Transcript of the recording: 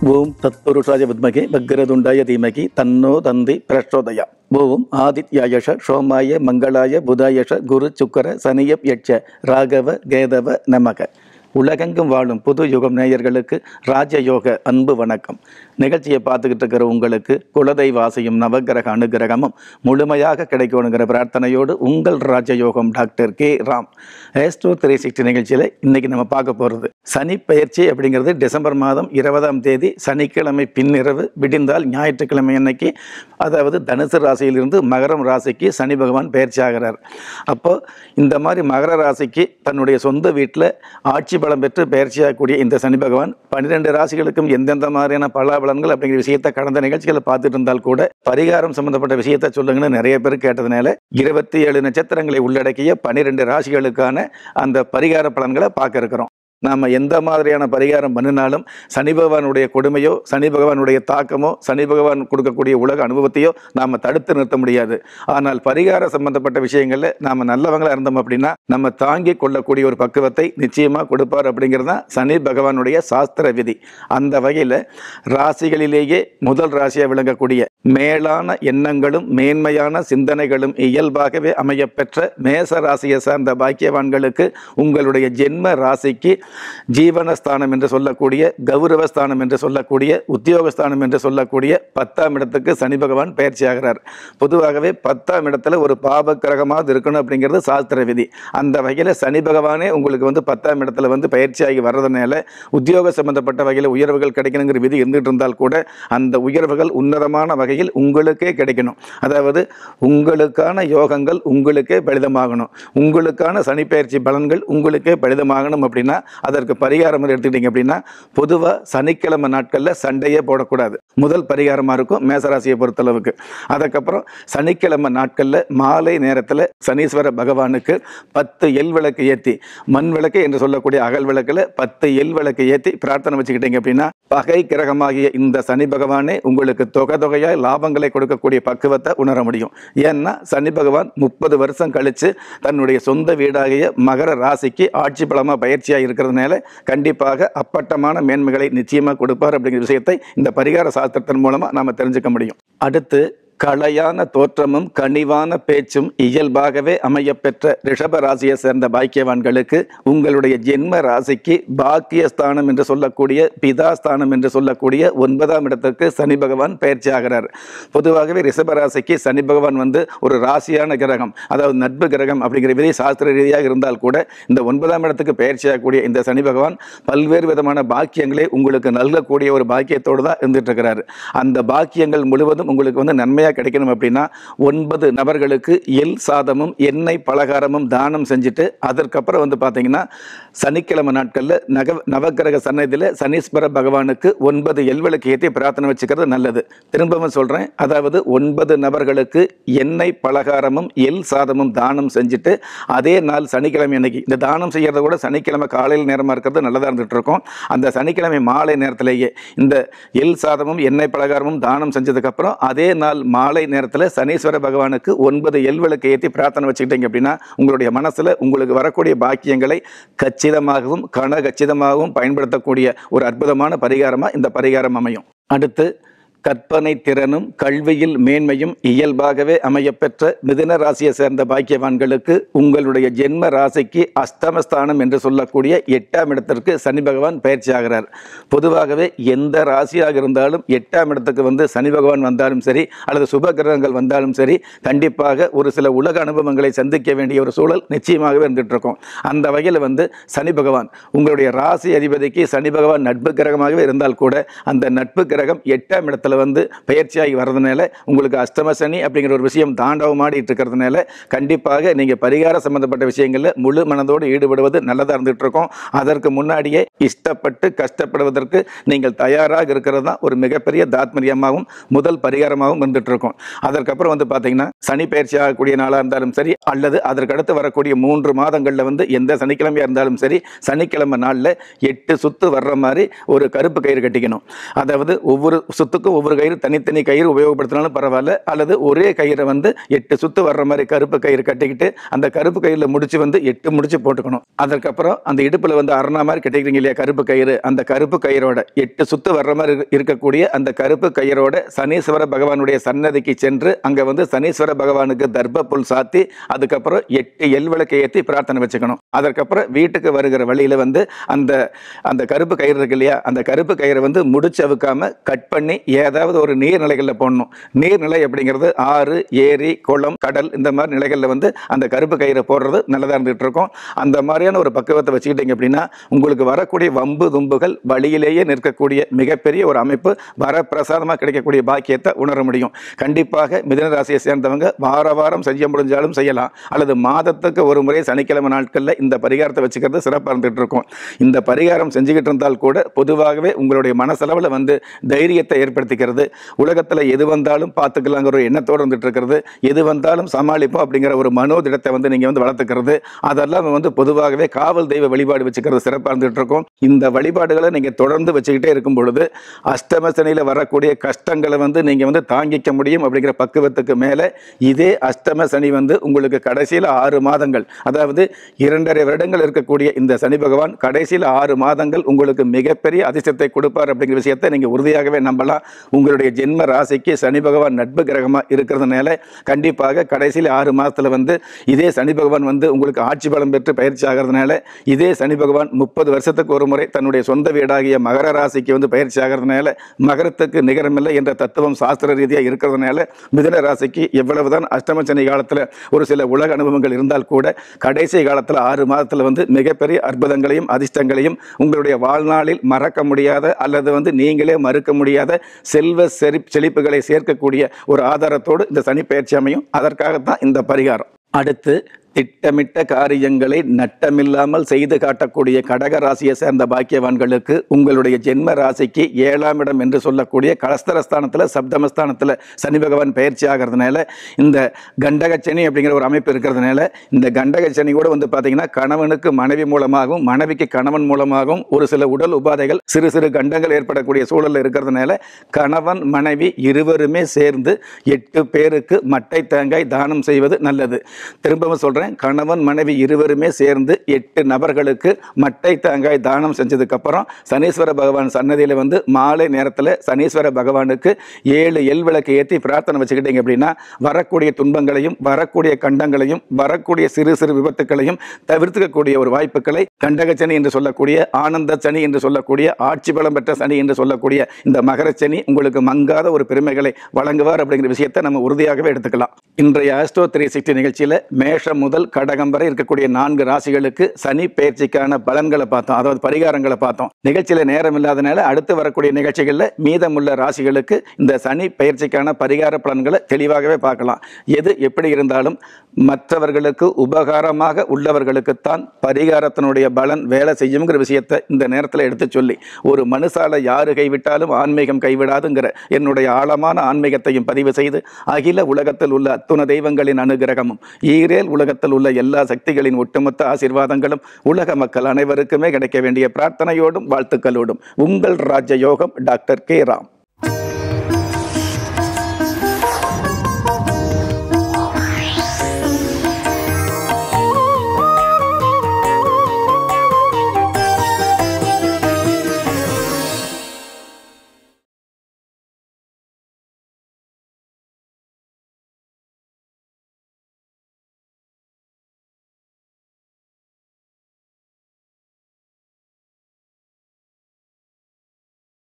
ஓம் தத்புருஷாய வித்மகே பக்ரதுண்டாய தீமகி தன்னோ தந்தி பிரச்சோதயா ஓம் ஆதித்யாயஷ சோமாய மங்களாய புதாயஷ குரு சுக்கர சனியப் யட்ச ராகவ கேதவ நமக உலகெங்கும் வாழும் புது யுகம் நேயர்களுக்கு ராஜயோக அன்பு வணக்கம் நிகழ்ச்சியை பார்த்துக்கிட்டு இருக்கிற உங்களுக்கு குலதெய்வ ஆசையும் நவகிரக அனுகிரகமும் முழுமையாக கிடைக்கணுங்கிற பிரார்த்தனையோடு உங்கள் Rajayogam doctor K Ram Astro three sixty நிகழ்ச்சியில் இன்னைக்கு நம்ம பார்க்க போகிறது சனி பயிற்சி அப்படிங்கிறது டிசம்பர் மாதம் இருபதாம் தேதி சனிக்கிழமை பின்னிரவு விடிந்தால் ஞாயிற்றுக்கிழமை அன்னைக்கு அதாவது தனுசு ராசியிலிருந்து மகரம் ராசிக்கு சனி பகவான் பயிற்சி ஆகிறார் அப்போ இந்த மாதிரி மகர ராசிக்கு தன்னுடைய சொந்த வீட்டில் ஆட்சி பலம் பெற்று பயிற்சியாகக்கூடிய இந்த சனி பகவான் பன்னிரெண்டு ராசிகளுக்கும் எந்தெந்த மாதிரியான பலாபலன்கள் அப்படிங்கிற விஷயத்தை கடந்த நிகழ்ச்சிகளை பார்த்துட்டு இருந்தால் கூட பரிகாரம் சம்பந்தப்பட்ட விஷயத்தை சொல்லுங்கன்னு நிறைய பேர் கேட்டதுனால இருபத்தி ஏழு நட்சத்திரங்களை உள்ளடக்கிய பன்னிரெண்டு ராசிகளுக்கான அந்த பரிகார பலன்களை பார்க்க இருக்கிறோம் நாம் எந்த மாதிரியான பரிகாரம் பண்ணினாலும் சனி பகவானுடைய கொடுமையோ சனி பகவானுடைய தாக்கமோ சனி பகவான் கொடுக்கக்கூடிய உலக அனுபவத்தையோ நாம் தடுத்து நிறுத்த முடியாது ஆனால் பரிகார சம்பந்தப்பட்ட விஷயங்களில் நாம் நல்லவங்களா இருந்தோம் அப்படின்னா நம்ம தாங்கி கொள்ளக்கூடிய ஒரு பக்குவத்தை நிச்சயமாக கொடுப்பார் அப்படிங்கிறது தான் சனி பகவானுடைய சாஸ்திர விதி அந்த வகையில் ராசிகளிலேயே முதல் ராசியாக விளங்கக்கூடிய மேலான எண்ணங்களும் மேன்மையான சிந்தனைகளும் இயல்பாகவே அமையப்பெற்ற மேச ராசியை சார்ந்த பாக்கியவான்களுக்கு உங்களுடைய ஜென்ம ராசிக்கு ஜீவனஸ்தானம் என்று சொல்லக்கூடிய கௌரவஸ்தானம் என்று சொல்லக்கூடிய உத்தியோகஸ்தானம் என்று சொல்லக்கூடிய பத்தாம் இடத்துக்கு சனி பகவான் பயிற்சியாகிறார் பொதுவாகவே பத்தாம் இடத்துல ஒரு பாப கிரகமாக இருக்கணும் அப்படிங்கிறது சாஸ்திர விதி அந்த வகையில் சனி பகவானே உங்களுக்கு வந்து பத்தாம் இடத்துல வந்து பயிற்சியாகி வர்றதுனால உத்தியோக சம்பந்தப்பட்ட வகையில் உயர்வுகள் கிடைக்கணுங்கிற விதி இருந்துகிட்டு இருந்தால் கூட அந்த உயர்வுகள் உன்னதமான வகையில் உங்களுக்கே கிடைக்கணும் அதாவது உங்களுக்கான யோகங்கள் உங்களுக்கே பலிதமாகணும் உங்களுக்கான சனி பயிற்சி பலன்கள் உங்களுக்கே பலிதமாகணும் அப்படின்னா அதற்கு பரிகாரம் எடுத்துக்கிட்டீங்க அப்படின்னா பொதுவாக சனிக்கிழமை நாட்களில் சண்டையே போடக்கூடாது முதல் பரிகாரமாக இருக்கும் மேசராசியை பொறுத்தளவுக்கு அதுக்கப்புறம் சனிக்கிழமை நாட்களில் மாலை நேரத்தில் சனீஸ்வர பகவானுக்கு பத்து எல் விளக்கு ஏற்றி மண் விளக்கு என்று சொல்லக்கூடிய அகல் விளக்கில் பத்து எல் விளக்கு ஏற்றி பிரார்த்தனை வச்சுக்கிட்டீங்க அப்படின்னா பகை கிரகமாகிய இந்த சனி பகவானே உங்களுக்கு தொகை தொகையாய் லாபங்களை கொடுக்கக்கூடிய பக்குவத்தை உணர முடியும் ஏன்னா சனி பகவான் முப்பது வருஷம் கழித்து தன்னுடைய சொந்த வீடாகிய மகர ராசிக்கு ஆட்சி பலமாக பயிற்சியாக இருக்கிறதுனால கண்டிப்பாக அப்பட்டமான மேன்மைகளை நிச்சயமாக கொடுப்பார் அப்படிங்கிற விஷயத்தை இந்த பரிகார சாஸ்திரத்தின் மூலமாக நாம் தெரிஞ்சுக்க முடியும் அடுத்து கலையான தோற்றமும் கனிவான பேச்சும் இயல்பாகவே அமையப்பெற்ற ரிஷப ராசியை சேர்ந்த பாக்கியவான்களுக்கு உங்களுடைய ஜென்ம ராசிக்கு பாக்கியஸ்தானம் என்று சொல்லக்கூடிய பிதாஸ்தானம் என்று சொல்லக்கூடிய ஒன்பதாம் இடத்துக்கு சனி பகவான் பயிற்சி ஆகிறார் பொதுவாகவே ரிஷப ராசிக்கு சனி பகவான் வந்து ஒரு ராசியான கிரகம் அதாவது நட்பு கிரகம் அப்படிங்கிற விதி சாஸ்திர ரீதியாக இருந்தால் கூட இந்த ஒன்பதாம் இடத்துக்கு பயிற்சியாகக்கூடிய இந்த சனி பகவான் பல்வேறு விதமான பாக்கியங்களை உங்களுக்கு நல்கக்கூடிய ஒரு பாக்கியத்தோடு தான் இருந்துட்டு இருக்கிறாரு அந்த பாக்கியங்கள் முழுவதும் உங்களுக்கு வந்து நன்மையாக கிடைக்கணும் அப்படின்னா ஒன்பது நபர்களுக்கு எல் சாதமும் எண்ணெய் பலகாரமும் தானம் செஞ்சுட்டு அதற்கப்புறம் வந்து பார்த்தீங்கன்னா சனிக்கிழமை நாட்களில் நக நவக்கிரக சன்னதியில் சனீஸ்வர பகவானுக்கு ஒன்பது எல்விளக்கு ஏற்றி பிரார்த்தனை வச்சுக்கிறது நல்லது திரும்பவும் சொல்கிறேன் அதாவது ஒன்பது நபர்களுக்கு எண்ணெய் பலகாரமும் எல் சாதமும் தானம் செஞ்சுட்டு அதே நாள் சனிக்கிழமை அன்னைக்கு இந்த தானம் செய்கிறத கூட சனிக்கிழமை காலையில் நேரமாக இருக்கிறது நல்லதாக இருந்துகிட்டு இருக்கும் அந்த சனிக்கிழமை மாலை நேரத்திலேயே இந்த எல் சாதமும் எண்ணெய் பலகாரமும் தானம் செஞ்சதுக்கப்புறம் அதே நாள் மாலை நேரத்தில் சனீஸ்வர பகவானுக்கு ஒன்பது எல்விளக்கு ஏற்றி பிரார்த்தனை வச்சுக்கிட்டீங்க அப்படின்னா உங்களுடைய மனசில் உங்களுக்கு வரக்கூடிய பாக்கியங்களை கச்சிதமாகவும் கன கச்சிதமாகவும் பயன்படுத்தக்கூடிய ஒரு அற்புதமான பரிகாரமாக இந்த பரிகாரம் அமையும் அடுத்து கற்பனை திறனும் கல்வியில் மேன்மையும் இயல்பாகவே அமையப்பெற்ற மிதுன ராசியை சேர்ந்த பாக்கியவான்களுக்கு உங்களுடைய ஜென்ம ராசிக்கு அஸ்தமஸ்தானம் என்று சொல்லக்கூடிய எட்டாம் இடத்திற்கு சனி பகவான் பயிற்சி ஆகிறார் பொதுவாகவே எந்த ராசியாக இருந்தாலும் எட்டாம் இடத்துக்கு வந்து சனி பகவான் வந்தாலும் சரி அல்லது சுப கிரகங்கள் வந்தாலும் சரி கண்டிப்பாக ஒரு சில உலக அனுபவங்களை சந்திக்க வேண்டிய ஒரு சூழல் நிச்சயமாகவே இருந்துட்டு இருக்கும் அந்த வகையில் வந்து சனி பகவான் உங்களுடைய ராசி அதிபதிக்கு சனி பகவான் நட்பு கிரகமாகவே இருந்தால் கூட அந்த நட்பு கிரகம் எட்டாம் இடத்துல இடத்துல வந்து பயிற்சியாகி வர்றதுனால உங்களுக்கு அஷ்டம சனி அப்படிங்கிற ஒரு விஷயம் தாண்டவமாடிட்டு இருக்கிறதுனால கண்டிப்பாக நீங்கள் பரிகார சம்பந்தப்பட்ட விஷயங்களில் முழு மனதோடு ஈடுபடுவது நல்லதாக இருந்துகிட்டு இருக்கும் அதற்கு முன்னாடியே இஷ்டப்பட்டு கஷ்டப்படுவதற்கு நீங்கள் தயாராக இருக்கிறது தான் ஒரு மிகப்பெரிய தாத்மரியமாகவும் முதல் பரிகாரமாகவும் வந்துட்டு இருக்கும் அதற்கப்புறம் வந்து பார்த்தீங்கன்னா சனி பயிற்சி ஆகக்கூடிய நாளாக இருந்தாலும் சரி அல்லது அதற்கடுத்து வரக்கூடிய மூன்று மாதங்களில் வந்து எந்த சனிக்கிழமையாக இருந்தாலும் சரி சனிக்கிழமை நாளில் எட்டு சுத்து வர்ற மாதிரி ஒரு கருப்பு கயிறு கட்டிக்கணும் அதாவது ஒவ்வொரு சுத்துக்கும் ஒவ்வொரு கயிறு தனித்தனி கயிறு உபயோகப்படுத்தினாலும் பரவாயில்ல அல்லது ஒரே கயிறை வந்து எட்டு சுத்து வர்ற மாதிரி கருப்பு கயிறு கட்டிக்கிட்டு அந்த கருப்பு கயிறில் முடிச்சு வந்து எட்டு முடிச்சு போட்டுக்கணும் அதற்கப்புறம் அந்த இடுப்பில் வந்து அரணா மாதிரி கட்டிக்கிறீங்க இல்லையா கருப்பு கயிறு அந்த கருப்பு கயிறோட எட்டு சுத்து வர்ற மாதிரி இரு- இருக்கக்கூடிய அந்த கருப்பு கயிறோட சனீஸ்வர பகவானுடைய சன்னதிக்கு சென்று அங்கே வந்து சனீஸ்வர பகவானுக்கு தர்ப்ப புல் சாத்தி அதுக்கப்புறம் எட்டு எல் விளக்கு ஏற்றி பிரார்த்தனை வச்சுக்கணும் அதற்கப்புறம் வீட்டுக்கு வருகிற வழியில வந்து அந்த அந்த கருப்பு கயிறு இருக்கு இல்லையா அந்த கருப்பு கயிறை வந்து முடிச்சு அவுக்காம கட் பண்ணி ஏதாவது ஒரு நீர்நிலைகளில் போடணும் நீர்நிலை அப்படிங்கிறது ஆறு ஏரி குளம் கடல் இந்த மாதிரி நிலைகளில் வந்து அந்த கருப்பு கயிறை போடுறது நல்லதாக இருந்துகிட்டு இருக்கும் அந்த மாதிரியான ஒரு பக்குவத்தை வச்சுக்கிட்டீங்க அப்படின்னா உங்களுக்கு வரக்கூடிய வம்பு தும்புகள் வழியிலேயே நிற்கக்கூடிய மிகப்பெரிய ஒரு அமைப்பு வரப்பிரசாதமாக கிடைக்கக்கூடிய பாக்கியத்தை உணர முடியும் கண்டிப்பாக மிதுன ராசியை சேர்ந்தவங்க வார வாரம் செய்ய முடிஞ்சாலும் செய்யலாம் அல்லது மாதத்துக்கு ஒரு முறை சனிக்கிழமை நாட்களில் இந்த பரிகாரத்தை வச்சுக்கிறது சிறப்பாக இருந்துகிட்டு இருக்கும் இந்த பரிகாரம் செஞ்சுக்கிட்டு இருந்தால் கூட பொதுவாகவே உங்களுடைய மனசளவில் வந்து தைரியத்தை ஏற்படுத்திக்கிறது உலகத்தில் எது வந்தாலும் பார்த்துக்கலாங்கிற ஒரு எண்ணத்தோடு இருந்துட்டு இருக்கிறது எது வந்தாலும் சமாளிப்போம் அப்படிங்கிற ஒரு மனோதிடத்தை வந்து நீங்கள் வந்து வளர்த்துக்கிறது அதெல்லாம் வந்து பொதுவாகவே காவல் தெய்வ வழிபாடு வச்சுக்கிறது சிறப்பாக இருந்துகிட்டு இருக்கும் இந்த வழிபாடுகளை நீங்கள் தொடர்ந்து வச்சுக்கிட்டே இருக்கும் பொழுது அஷ்டம சனியில் வரக்கூடிய கஷ்டங்களை வந்து நீங்கள் வந்து தாங்கிக்க முடியும் அப்படிங்கிற பக்குவத்துக்கு மேலே இதே அஷ்டம சனி வந்து உங்களுக்கு கடைசியில் ஆறு மாதங்கள் அதாவது இரண்டரை வருடங்கள் இருக்கக்கூடிய இந்த சனி பகவான் கடைசியில் ஆறு மாதங்கள் உங்களுக்கு மிகப்பெரிய அதிர்ஷ்டத்தை கொடுப்பார் அப்படிங்கிற விஷயத்தை நீங்கள் உறுதியாகவே நம்பலாம் உங்களுடைய ஜென்ம ராசிக்கு சனி பகவான் நட்பு கிரகமாக இருக்கிறதுனால கண்டிப்பாக கடைசியில் ஆறு மாதத்தில் வந்து இதே சனி பகவான் வந்து உங்களுக்கு ஆட்சி பலம் பெற்று பயிற்சி ஆகிறதுனால இதே சனி பகவான் முப்பது வருஷத்துக்கு ஒரு முறை தன்னுடைய சொந்த வீடாகிய மகர ராசிக்கு வந்து பயிற்சி ஆகிறதுனால மகரத்துக்கு நிகரமில்லை என்ற தத்துவம் சாஸ்திர ரீதியாக இருக்கிறதுனால மிதுன ராசிக்கு எவ்வளவுதான் அஷ்டம சனி காலத்தில் ஒரு சில உலக அனுபவங்கள் இருந்தால் கூட கடைசி காலத்தில் ஆறு மாதத்தில் வந்து மிகப்பெரிய அற்புதங்களையும் அதிர்ஷ்டங்களையும் உங்களுடைய வாழ்நாளில் மறக்க முடியாத அல்லது வந்து நீங்களே மறுக்க முடியாத செல்வ செறி செழிப்புகளை சேர்க்கக்கூடிய ஒரு ஆதாரத்தோடு இந்த சனி பயிற்சி அமையும் அதற்காகத்தான் இந்த பரிகாரம் அடுத்து திட்டமிட்ட காரியங்களை நட்டமில்லாமல் செய்து காட்டக்கூடிய கடக ராசியை சேர்ந்த பாக்கியவான்களுக்கு உங்களுடைய ஜென்ம ராசிக்கு ஏழாம் இடம் என்று சொல்லக்கூடிய கலஸ்தரஸ்தானத்தில் சப்தமஸ்தானத்தில் சனி பகவான் பயிற்சி ஆகிறதுனால இந்த கண்டகச்சனி அப்படிங்கிற ஒரு அமைப்பு இருக்கிறதுனால இந்த கண்டகச்சனி கூட வந்து பார்த்தீங்கன்னா கணவனுக்கு மனைவி மூலமாகவும் மனைவிக்கு கணவன் மூலமாகவும் ஒரு சில உடல் உபாதைகள் சிறு சிறு கண்டங்கள் ஏற்படக்கூடிய சூழல் இருக்கிறதுனால கணவன் மனைவி இருவருமே சேர்ந்து எட்டு பேருக்கு மட்டை தேங்காய் தானம் செய்வது நல்லது திரும்பவும் சொல்கிறேன் கணவன் மனைவி இருவருமே சேர்ந்து எட்டு நபர்களுக்கு மட்டை தேங்காய் தானம் செஞ்சதுக்கப்புறம் சனீஸ்வர பகவான் சன்னதியில் வந்து மாலை நேரத்தில் சனீஸ்வர பகவானுக்கு ஏழு எல் விளக்கு ஏற்றி பிரார்த்தனை வச்சுக்கிட்டீங்க அப்படின்னா வரக்கூடிய துன்பங்களையும் வரக்கூடிய கண்டங்களையும் வரக்கூடிய சிறு சிறு விபத்துக்களையும் தவிர்த்துக்கக்கூடிய ஒரு வாய்ப்புகளை கண்டகச்சனி என்று சொல்லக்கூடிய ஆனந்த சனி என்று சொல்லக்கூடிய ஆட்சி பலம் பெற்ற சனி என்று சொல்லக்கூடிய இந்த மகரச்சனி உங்களுக்கு மங்காத ஒரு பெருமைகளை வழங்குவார் அப்படிங்கிற விஷயத்தை நம்ம உறுதியாகவே எடுத்துக்கலாம் இன்றைய ஆஸ்ட்ரோ த்ரீ சிக்ஸ்டி நிகழ்ச்சியில் மேஷம் முதல் கடகம் வரை இருக்கக்கூடிய நான்கு ராசிகளுக்கு சனி பயிற்சிக்கான பலன்களை பார்த்தோம் அதாவது பரிகாரங்களை பார்த்தோம் நிகழ்ச்சியில் நேரம் இல்லாதனால அடுத்து வரக்கூடிய நிகழ்ச்சிகளில் மீதமுள்ள ராசிகளுக்கு இந்த சனி பயிற்சிக்கான பரிகார பலன்களை தெளிவாகவே பார்க்கலாம் எது எப்படி இருந்தாலும் மற்றவர்களுக்கு உபகாரமாக உள்ளவர்களுக்குத்தான் பரிகாரத்தினுடைய பலன் வேலை செய்யுங்கிற விஷயத்தை இந்த நேரத்தில் எடுத்து சொல்லி ஒரு மனுஷால யாரு கைவிட்டாலும் ஆன்மீகம் கைவிடாதுங்கிற என்னுடைய ஆழமான ஆன்மீகத்தையும் பதிவு செய்து அகில உலகத்தில் உள்ள அத்துண தெய்வங்களின் அனுகிரகமும் ஈரேல் உலகத்தில் உள்ள எல்லா சக்திகளின் ஒட்டுமொத்த ஆசீர்வாதங்களும் உலக மக்கள் அனைவருக்குமே கிடைக்க வேண்டிய பிரார்த்தனையோடும் வாழ்த்துக்களோடும் உங்கள் ராஜயோகம் டாக்டர் கே ராம்